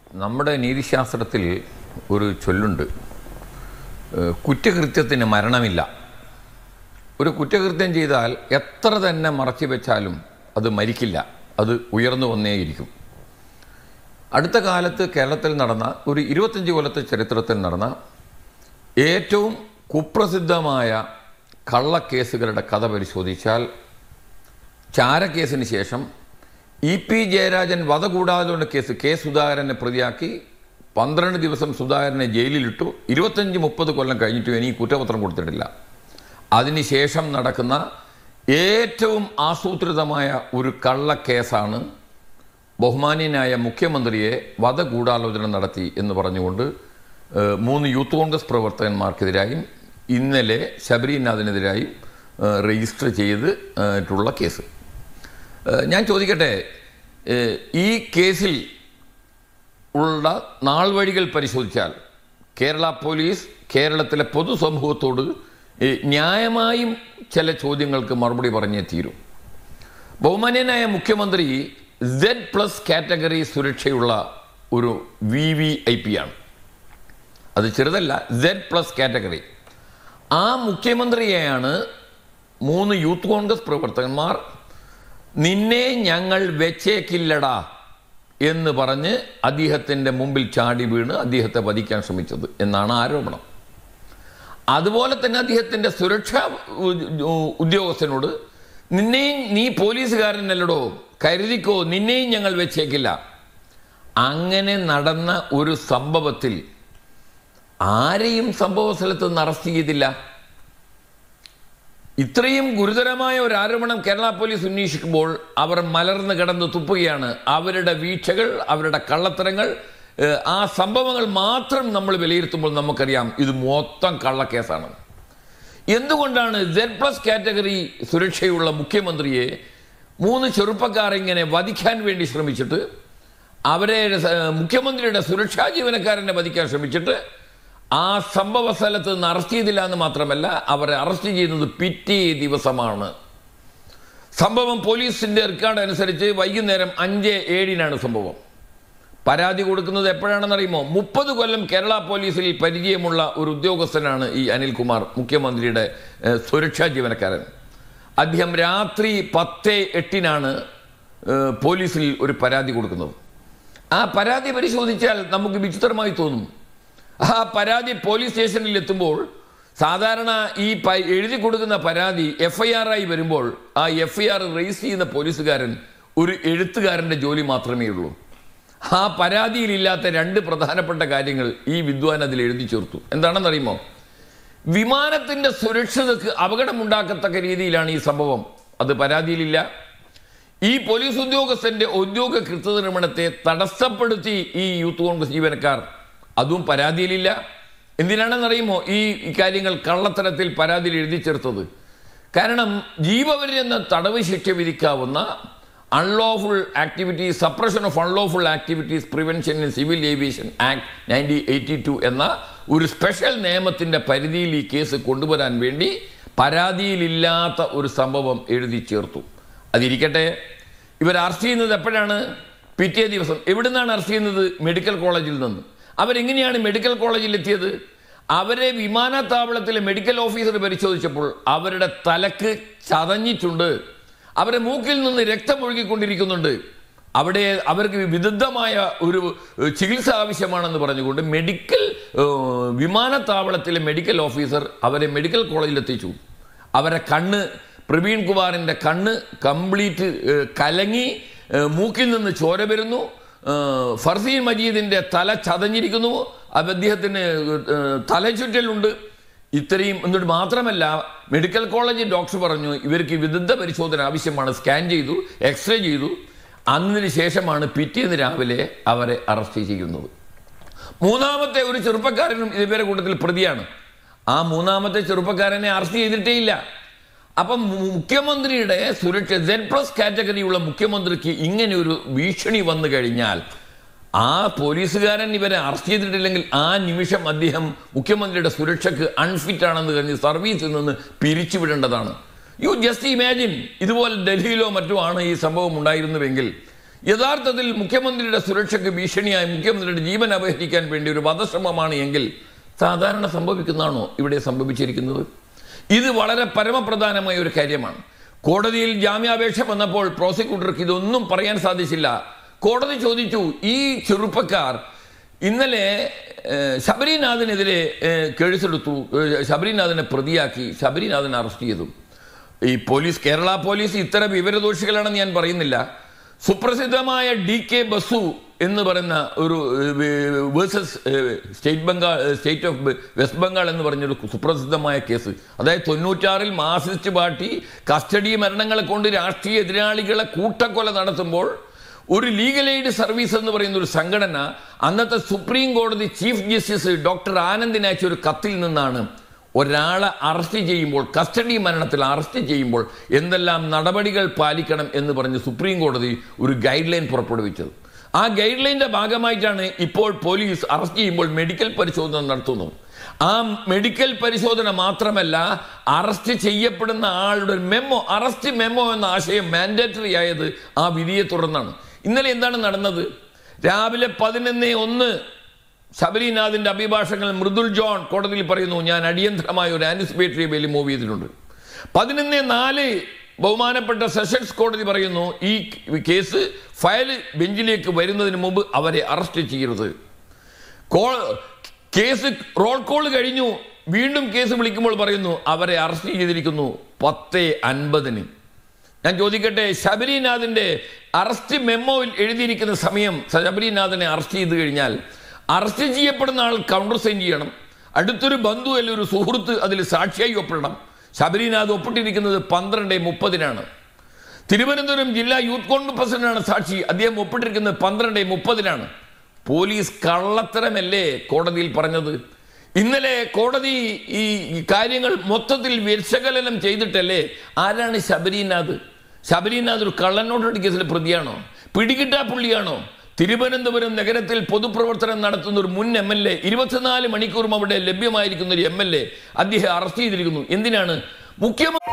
നമ്മുടെ നീതിശാസ്ത്രത്തിൽ ഒരു ചൊല്ലുണ്ട് ഏഹ് കുറ്റകൃത്യത്തിന് മരണമില്ല ഒരു കുറ്റകൃത്യം ചെയ്താൽ എത്ര തന്നെ മറച്ചു വെച്ചാലും അത് മരിക്കില്ല അത് ഉയർന്നു വന്നേയിരിക്കും അടുത്ത കാലത്ത് കേരളത്തിൽ നടന്ന ഒരു ഇരുപത്തഞ്ച് കൊല്ലത്തെ ചരിത്രത്തിൽ നടന്ന ഏറ്റവും കുപ്രസിദ്ധമായ കള്ളക്കേസുകളുടെ കഥ പരിശോധിച്ചാൽ ചാരക്കേസിന് ശേഷം ഇ പി ജയരാജൻ വധകൂടാതെ കേസ് കെ സുധാകരനെ പ്രതിയാക്കി പന്ത്രണ്ട് ദിവസം സുധാകരനെ ജയിലിലിട്ടു ഇരുപത്തഞ്ച് മുപ്പത് കൊല്ലം കഴിഞ്ഞിട്ടും എനിക്ക് കുറ്റപത്രം കൊടുത്തിട്ടില്ല അതിനുശേഷം നടക്കുന്ന ഏറ്റവും ആസൂത്രിതമായ ഒരു കള്ളക്കേസാണ് ബഹുമാന്യനായ മുഖ്യമന്ത്രിയെ വധഗൂഢാലോചന നടത്തി എന്ന് പറഞ്ഞുകൊണ്ട് ഏഹ്, മൂന്ന് യൂത്ത് കോൺഗ്രസ് പ്രവർത്തകന്മാർക്കെതിരായും ഇന്നലെ ശബരിനാഥിനെതിരായും ഏഹ്, രജിസ്റ്റർ ചെയ്ത് ഏഹ്, ട്ടുള്ള കേസ് ഏഹ്, ഞാൻ ചോദിക്കട്ടെ ഏഹ്, ഈ കേസിൽ ഉള്ള നാൾവഴികൾ പരിശോധിച്ചാൽ കേരള പോലീസ് കേരളത്തിലെ പൊതുസമൂഹത്തോട് ഏഹ്, ന്യായമായും ചില ചോദ്യങ്ങൾക്ക് മറുപടി പറഞ്ഞേ തീരും ബഹുമാന്യനായ മുഖ്യമന്ത്രി സെഡ് പ്ലസ് കാറ്റഗറി സുരക്ഷയുള്ള ഒരു വി വി ഐ പി ആണ് അത് ചെറുതല്ല സെഡ് പ്ലസ് കാറ്റഗറി ആ മുഖ്യമന്ത്രിയെയാണ് മൂന്ന് യൂത്ത് കോൺഗ്രസ് പ്രവർത്തകന്മാർ നിന്നെ ഞങ്ങൾ വെച്ചേക്കില്ലടാ എന്ന് പറഞ്ഞ് അദ്ദേഹത്തിൻ്റെ മുമ്പിൽ ചാടി വീണ് അദ്ദേഹത്തെ വധിക്കാൻ ശ്രമിച്ചത് എന്നാണ് ആരോപണം അതുപോലെ തന്നെ അദ്ദേഹത്തിൻ്റെ സുരക്ഷാ ഉ- ഉ- ഉദ്യോഗസ്ഥനോട് നിന്നെയും നീ പോലീസുകാരനല്ലടോ കരുതിക്കോ നിന്നെയും ഞങ്ങൾ വെച്ചേക്കില്ല അങ്ങനെ നടന്ന ഒരു സംഭവത്തിൽ ആരെയും സംഭവ സ്ഥലത്ത് നിന്ന് അറസ്റ്റ് ചെയ്തില്ല ഇത്രയും ഗുരുതരമായ ഒരു ആരോപണം കേരള പോലീസ് ഉന്നയിക്കുമ്പോൾ അവർ മലർന്ന് കിടന്ന് തുപ്പുകയാണ് അവരുടെ വീഴ്ചകൾ അവരുടെ കള്ളത്തരങ്ങൾ ഏഹ്, ആ സംഭവങ്ങൾ മാത്രം നമ്മൾ വിലയിരുത്തുമ്പോൾ നമുക്കറിയാം ഇത് മൊത്തം കള്ളക്കേസാണ് എന്തുകൊണ്ടാണ് സെഡ് പ്ലസ് കാറ്റഗറി സുരക്ഷയുള്ള മുഖ്യമന്ത്രിയെ മൂന്ന് ചെറുപ്പക്കാർ ഇങ്ങനെ വധിക്കാൻ വേണ്ടി ശ്രമിച്ചിട്ട് അവരെ സ- മുഖ്യമന്ത്രിയുടെ സുരക്ഷാ ജീവനക്കാരനെ വധിക്കാൻ ശ്രമിച്ചിട്ട് ആ സംഭവ സ്ഥലത്ത് നിന്ന് അറസ്റ്റ് ചെയ്തില്ല എന്ന് മാത്രമല്ല അവരെ അറസ്റ്റ് ചെയ്യുന്നത് പിറ്റേ ദിവസമാണ് സംഭവം പോലീസിന്റെ റെക്കോർഡ് അനുസരിച്ച് വൈകുന്നേരം അഞ്ച് ഏഴിനാണ് സംഭവം പരാതി കൊടുക്കുന്നത് എപ്പോഴാണെന്ന് അറിയുമോ മുപ്പത് കൊല്ലം കേരള പോലീസിൽ പരിചയമുള്ള ഒരു ഉദ്യോഗസ്ഥനാണ് ഈ അനിൽകുമാർ മുഖ്യമന്ത്രിയുടെ ഏഹ്, സുരക്ഷാ ജീവനക്കാരൻ അദ്ദേഹം രാത്രി പത്ത് എട്ടിനാണ് ഏഹ്, പോലീസിൽ ഒരു പരാതി കൊടുക്കുന്നത് ആ പരാതി പരിശോധിച്ചാൽ നമുക്ക് വിചിത്രമായി തോന്നും ആ പരാതി പോലീസ് സ്റ്റേഷനിൽ എത്തുമ്പോൾ സാധാരണ ഈ പ- എഴുതി കൊടുക്കുന്ന പരാതി എഫ് ഐ ആർ ആയി വരുമ്പോൾ ആ എഫ് ഐ ആർ രജിസ്റ്റർ ചെയ്യുന്ന പോലീസുകാരൻ ഒരു എഴുത്തുകാരൻ്റെ ജോലി മാത്രമേ ഉള്ളൂ ആ പരാതിയിലില്ലാത്ത രണ്ട് പ്രധാനപ്പെട്ട കാര്യങ്ങൾ ഈ വിദ്വാൻ അതിൽ എഴുതി ചേർത്തു എന്താണെന്നറിയുമോ വിമാനത്തിന്റെ സുരക്ഷതക്ക് അപകടമുണ്ടാക്കത്തക്ക രീതിയിലാണ് ഈ സംഭവം അത് പരാതിയിലില്ല ഈ പോലീസ് ഉദ്യോഗസ്ഥന്റെ ഉദ്യോഗ കൃത്യനിർമ്മാണത്തെ തടസ്സപ്പെടുത്തി ഈ യൂത്ത് കോൺഗ്രസ് ജീവനക്കാർ അതും പരാതിയിലില്ല എന്തിനാണെന്നറിയുമോ ഈ ഈ കാര്യങ്ങൾ കള്ളത്തരത്തിൽ പരാതിയിൽ എഴുതി ചേർത്തത് കാരണം ജീവപര്യന്ന തടവ് ശിക്ഷ വിധിക്കാവുന്ന unlawful activities suppression of unlawful activities prevention in civil aviation act nineteen eighty two എന്ന ഒരു സ്പെഷ്യൽ നിയമത്തിൻ്റെ പരിധിയിൽ ഈ കേസ് കൊണ്ടുവരാൻ വേണ്ടി പരാതിയിലില്ലാത്ത ഒരു സംഭവം എഴുതി ചേർത്തു അതിരിക്കട്ടെ ഇവർ അറസ്റ്റ് ചെയ്യുന്നത് എപ്പോഴാണ് പിറ്റേ ദിവസം എവിടുന്നാണ് അറസ്റ്റ് ചെയ്യുന്നത് മെഡിക്കൽ കോളേജിൽ നിന്ന് അവരെങ്ങനെയാണ് മെഡിക്കൽ കോളേജിൽ എത്തിയത് അവരെ വിമാനത്താവളത്തിലെ മെഡിക്കൽ ഓഫീസർ പരിശോധിച്ചപ്പോൾ അവരുടെ തലക്ക് ചതഞ്ഞിട്ടുണ്ട് അവരുടെ മൂക്കിൽ നിന്ന് രക്തം ഒഴുകിക്കൊണ്ടിരിക്കുന്നുണ്ട് അവിടെ അവർക്ക് വിദഗ്ധമായ ഒരു ഏഹ്, ചികിത്സ ആവശ്യമാണെന്ന് പറഞ്ഞുകൊണ്ട് മെഡിക്കൽ ഏഹ്, വിമാനത്താവളത്തിലെ മെഡിക്കൽ ഓഫീസർ അവരെ മെഡിക്കൽ കോളേജിൽ എത്തിച്ചു അവരെ കണ്ണ് പ്രവീൺ കുമാറിൻ്റെ കണ്ണ് കംപ്ലീറ്റ് ഏഹ്, കലങ്ങി ഏഹ്, മൂക്കിൽ നിന്ന് ചോര വരുന്നു ഏഹ്, ഫർസീൻ മജീദിൻ്റെ തല ചതഞ്ഞിരിക്കുന്നു അത് അദ്ദേഹത്തിന് ഏഹ്, തലചുറ്റലുണ്ട് ഇത്രയും എന്നിട്ട് മാത്രമല്ല മെഡിക്കൽ കോളേജ് ഡോക്ടർ പറഞ്ഞു ഇവർക്ക് വിദഗ്ധ പരിശോധന ആവശ്യമാണ് സ്കാൻ ചെയ്തു എക്സ്റേ ചെയ്തു അന്നിന് ശേഷമാണ് പിറ്റേന്ന് രാവിലെ അവരെ അറസ്റ്റ് ചെയ്യുന്നത് മൂന്നാമത്തെ ഒരു ചെറുപ്പക്കാരനും ഇവരുടെ കൂട്ടത്തിൽ പ്രതിയാണ് ആ മൂന്നാമത്തെ ചെറുപ്പക്കാരനെ അറസ്റ്റ് ചെയ്തിട്ടേ ഇല്ല അപ്പം മുഖ്യമന്ത്രിയുടെ സുരക്ഷ സെഡ് പ്ലസ് കാറ്റഗറിയുള്ള മുഖ്യമന്ത്രിക്ക് ഇങ്ങനെ ഒരു ഭീഷണി വന്നു കഴിഞ്ഞാൽ ആ പോലീസുകാരൻ ഇവരെ അറസ്റ്റ് ചെയ്തിട്ടില്ലെങ്കിൽ ആ നിമിഷം അദ്ദേഹം മുഖ്യമന്ത്രിയുടെ സുരക്ഷയ്ക്ക് അൺഫിറ്റ് ആണെന്ന് കരുതി സർവീസിൽ നിന്ന് പിരിച്ചുവിടേണ്ടതാണ് യു ജസ്റ്റ് ഇമാജിൻ ഇതുപോലെ ഡൽഹിയിലോ മറ്റോ ആണ് ഈ സംഭവം ഉണ്ടായിരുന്നുവെങ്കിൽ യഥാർത്ഥത്തിൽ മുഖ്യമന്ത്രിയുടെ സുരക്ഷയ്ക്ക് ഭീഷണിയായി മുഖ്യമന്ത്രിയുടെ ജീവൻ അപഹരിക്കാൻ വേണ്ടി ഒരു വധശ്രമമാണ് എങ്കിൽ സാധാരണ സംഭവിക്കുന്നതാണോ ഇവിടെ സംഭവിച്ചിരിക്കുന്നത് ഇത് വളരെ പരമപ്രധാനമായ ഒരു കാര്യമാണ് കോടതിയിൽ ജാമ്യാപേക്ഷ വന്നപ്പോൾ പ്രോസിക്യൂട്ടർക്ക് ഇതൊന്നും പറയാൻ സാധിച്ചില്ല കോടതി ചോദിച്ചു ഈ ചെറുപ്പക്കാർ ഇന്നലെ ഏഹ്, ശബരിനാഥിനെതിരെ ഏഹ്, കേസെടുത്തു ഏഹ്, ശബരിനാഥിനെ പ്രതിയാക്കി ശബരിനാഥനെ അറസ്റ്റ് ചെയ്തു ഈ പോലീസ് കേരള പോലീസ് ഇത്തരം വിവരദോഷികളാണെന്ന് ഞാൻ പറയുന്നില്ല സുപ്രസിദ്ധമായ ഡി കെ ബസു എന്ന് പറയുന്ന ഒരു versus state Bengal state of West Bengal എന്ന് പറഞ്ഞൊരു സുപ്രസിദ്ധമായ കേസ് അതായത് തൊണ്ണൂറ്റാറിൽ മാർസിസ്റ്റ് പാർട്ടി കസ്റ്റഡി മരണങ്ങളെ കൊണ്ട് രാഷ്ട്രീയ എതിരാളികളെ കൂട്ടക്കൊല നടത്തുമ്പോൾ ഒരു ലീഗൽ എയ്ഡ് സർവീസ് എന്ന് പറയുന്ന ഒരു സംഘടന അന്നത്തെ സുപ്രീം കോടതി ചീഫ് ജസ്റ്റിസ് ഡോക്ടർ ആനന്ദിന് അയച്ച ഒരു കത്തിൽ നിന്നാണ് ഒരാളെ അറസ്റ്റ് ചെയ്യുമ്പോൾ കസ്റ്റഡി മരണത്തിൽ അറസ്റ്റ് ചെയ്യുമ്പോൾ എന്തെല്ലാം നടപടികൾ പാലിക്കണം എന്ന് പറഞ്ഞ് സുപ്രീം കോടതി ഒരു ഗൈഡ് ലൈൻ പുറപ്പെടുവിച്ചത് ആ ഗൈഡ് ലൈൻ്റെ ഭാഗമായിട്ടാണ് ഇപ്പോൾ പോലീസ് അറസ്റ്റ് ചെയ്യുമ്പോൾ മെഡിക്കൽ പരിശോധന നടത്തുന്നത് ആ മെഡിക്കൽ പരിശോധന മാത്രമല്ല അറസ്റ്റ് ചെയ്യപ്പെടുന്ന ആളുടെ മെമ്മോ അറസ്റ്റ് മെമ്മോ എന്ന ആശയം മാൻഡേറ്ററി ആയത് ആ വിധിയെ തുടർന്നാണ് ഇന്നലെ എന്താണ് നടന്നത് രാവിലെ പതിനൊന്ന് ഒന്ന് ശബരിനാഥിന്റെ അഭിഭാഷകൻ മൃദുൽ ജോൺ കോടതിയിൽ പറയുന്നു ഞാൻ അടിയന്തരമായ ഒരു ആൻറ്റിസിപ്പേറ്ററി ബെയിൽ മൂവ് ചെയ്തിട്ടുണ്ട് പതിനൊന്ന് നാല് ബഹുമാനപ്പെട്ട സെഷൻസ് കോടതി പറയുന്നു ഈ കേസ് ഫയൽ ബെഞ്ചിലേക്ക് വരുന്നതിന് മുമ്പ് അവരെ അറസ്റ്റ് ചെയ്യരുത് കോൾ കേസ് റോൾ കോൾ കഴിഞ്ഞു വീണ്ടും കേസ് വിളിക്കുമ്പോൾ പറയുന്നു അവരെ അറസ്റ്റ് ചെയ്തിരിക്കുന്നു പത്ത് അൻപതിന് ഞാൻ ചോദിക്കട്ടെ ശബരിനാഥിന്റെ അറസ്റ്റ് മെമ്മോയിൽ എഴുതിയിരിക്കുന്ന സമയം ശബരിനാഥിനെ അറസ്റ്റ് ചെയ്ത് കഴിഞ്ഞാൽ അറസ്റ്റ് ചെയ്യപ്പെടുന്ന ആൾ കൗണ്ടർ സൈൻ ചെയ്യണം അടുത്തൊരു ബന്ധു അല്ലെങ്കിൽ ഒരു സുഹൃത്ത് അതിൽ സാക്ഷിയായി ഒപ്പിടണം ശബരിനാഥ് ഒപ്പിട്ടിരിക്കുന്നത് പന്ത്രണ്ട് മുപ്പതിനാണ് തിരുവനന്തപുരം ജില്ലാ യൂത്ത് കോൺഗ്രസ് പ്രസിഡന്റാണ് സാക്ഷി അദ്ദേഹം ഒപ്പിട്ടിരിക്കുന്നത് പന്ത്രണ്ട് മുപ്പതിനാണ് പോലീസ് കള്ളത്തരമല്ലേ കോടതിയിൽ പറഞ്ഞത് ഇന്നലെ കോടതി ഈ ഈ കാര്യങ്ങൾ മൊത്തത്തിൽ വിശകലനം ചെയ്തിട്ടല്ലേ ആരാണ് ശബരിനാഥ് ശബരിനാഥ് ഒരു കള്ളനോട്ടടി കേസിലെ പ്രതിയാണോ പിടികിട്ടാ പുള്ളിയാണോ തിരുവനന്തപുരം നഗരത്തിൽ പൊതുപ്രവർത്തനം നടത്തുന്ന ഒരു മുൻ എം എൽ എ ഇരുപത്തിനാല് മണിക്കൂറും അവിടെ ലഭ്യമായിരിക്കുന്ന ഒരു എം എൽ എ അദ്ദേഹം അറസ്റ്റ് ചെയ്തിരിക്കുന്നു എന്തിനാണ് മുഖ്യമന്ത്രി